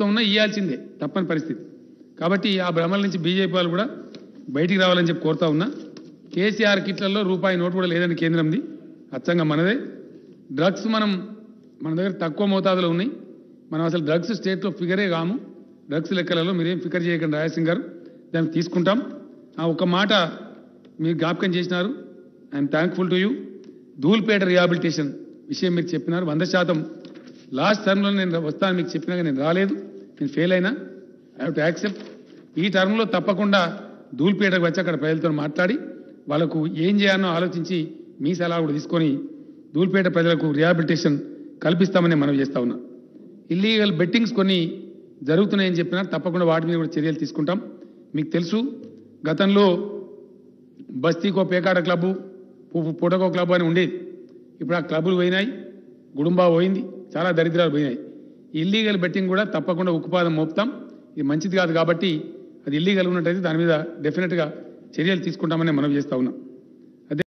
మొత్తం ఉన్న ఇవ్వాల్సిందే తప్పని పరిస్థితి కాబట్టి ఆ భ్రమల నుంచి బీజేపీ వాళ్ళు కూడా బయటికి రావాలని చెప్పి కోరుతా ఉన్నా కేసీఆర్ కిట్లలో రూపాయి నోటు కూడా లేదని కేంద్రంది అచ్చంగా మనదే డ్రగ్స్ మనం మన దగ్గర తక్కువ మోతాదులో ఉన్నాయి మనం అసలు డ్రగ్స్ స్టేట్లో ఫిగరే కాము డ్రగ్స్ లెక్కలలో మీరేం ఫికర్ చేయకండి రాయసింగ్ గారు దాన్ని తీసుకుంటాం ఆ ఒక మాట మీరు జ్ఞాపకం చేసినారు I'm thankful to you Dhoolpet rehabilitation విషయం మీరు చెప్పినారు వంద శాతం లాస్ట్ టర్మ్లో నేను వస్తాను మీకు చెప్పినాక నేను రాలేదు నేను ఫెయిల్ అయినా ఐ హావ్ టు యాక్సెప్ట్ ఈ టర్మ్లో తప్పకుండా ధూల్పేటకు వచ్చి అక్కడ ప్రజలతో మాట్లాడి వాళ్ళకు ఏం చేయాలో ఆలోచించి మీ సలహా కూడా తీసుకొని ధూల్పేట ప్రజలకు రిహాబిలిటేషన్ కల్పిస్తామని మనం చేస్తా ఉన్నా ఇల్లీగల్ బెట్టింగ్స్ కొన్ని జరుగుతున్నాయని చెప్పినా తప్పకుండా వాటి మీద కూడా చర్యలు తీసుకుంటాం మీకు తెలుసు గతంలో బస్తీకో పేకాట క్లబ్బు పు- పుటకో క్లబ్ అని ఉండేది ఇప్పుడు ఆ క్లబ్బులు పోయినాయి గుడుంబా పోయింది చాలా దరిద్రాలు పోయినాయి ఇల్లీగల్ బెట్టింగ్ కూడా తప్పకుండా ఉక్కుపాదం మోపుతాం ఇది మంచిది కాదు కాబట్టి అది ఇల్లీగల్ ఉన్నట్టయితే దాని మీద డెఫినెట్గా చర్యలు తీసుకుంటామని మనం చేస్తా ఉన్నాం